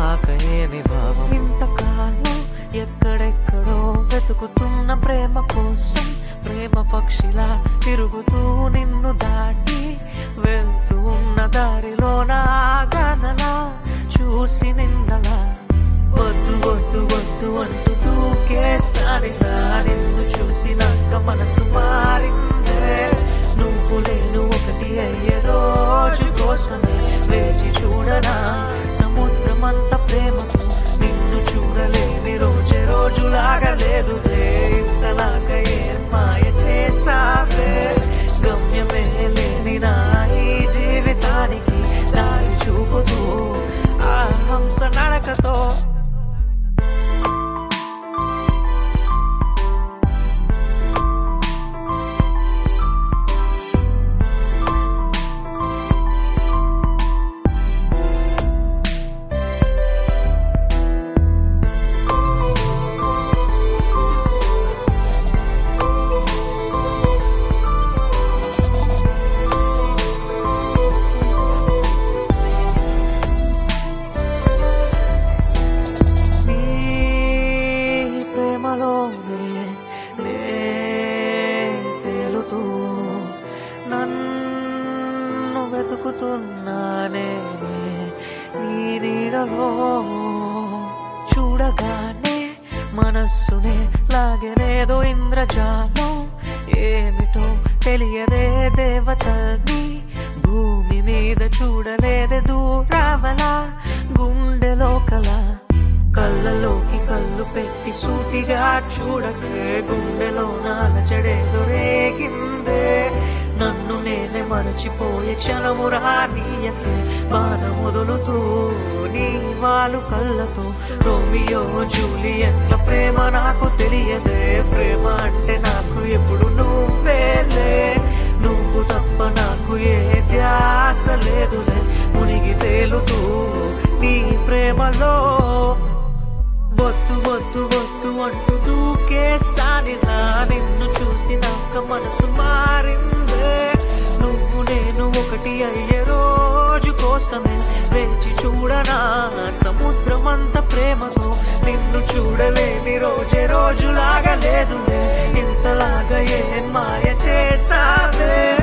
అయ్యాక ఏమి భావం ఇంతకాలం ఎక్కడెక్కడో వెతుకుతున్న ప్రేమ కోసం ప్రేమ పక్షిలా తిరుగుతూ నిన్ను దాటి వెళ్తూ ఉన్న దారిలో నాగనలా చూసి నిన్నలా వద్దు వద్దు వద్దు అంటూ దూకేసానిలా నిన్ను చూసినాక మనసు మారిందే నువ్వు నేను ఒకటి అయ్యే రోజు కోసమే వేచి చూడనా సముద్రమంత ప్రేమతో నిన్ను చూడలేని రోజే రోజులాగా లేదు ఇంతలాగ ఏం మాయ చేసావే గమ్యమే లేని నా ఈ జీవితానికి దారి చూపుతూ ఆ హంస నడకతో నీ ప్రేమలోనే నే తేలుతూ నన్ను వెతుకుతున్నానే నే నీ నీడలో చూడగానే మనస్సునే లాగనేదో ఇంద్రజాలం ఏమిటో తెలియదే దేవతని భూమి మీద చూడలేదే దూరావలా గుండెలో కల కళ్ళలోకి కళ్ళు పెట్టి సూటిగా చూడకే గుండెలో నాలచడేదో రేగిందే నన్ను నేనే మరచిపోయే క్షణము రానీయకే బాణ మొదలుతూ నీ వాళ్ళు కళ్ళతో రోమియో జూలియట్ల ప్రేమ నాకు తెలియదే ప్రేమ అంటే నాకు ఎప్పుడు నువ్వేలే నువ్వు తప్ప నాకు ఏ ధ్యాస లేదులే మునిగి తేలుతూ నీ ప్రేమలో వద్దు వద్దు వద్దు అంటూ దూకేసానిలా నిన్ను చూసినాక మనసు మారిందే నువ్వు నేను ఒకటి అయ్యే రోజు కోసమే వేచి చూడనా సముద్రమంత ప్రేమతో నిన్ను చూడలేని రోజే రోజులాగా లేదులే ఇంతలాగా ఏం మాయ చేసావే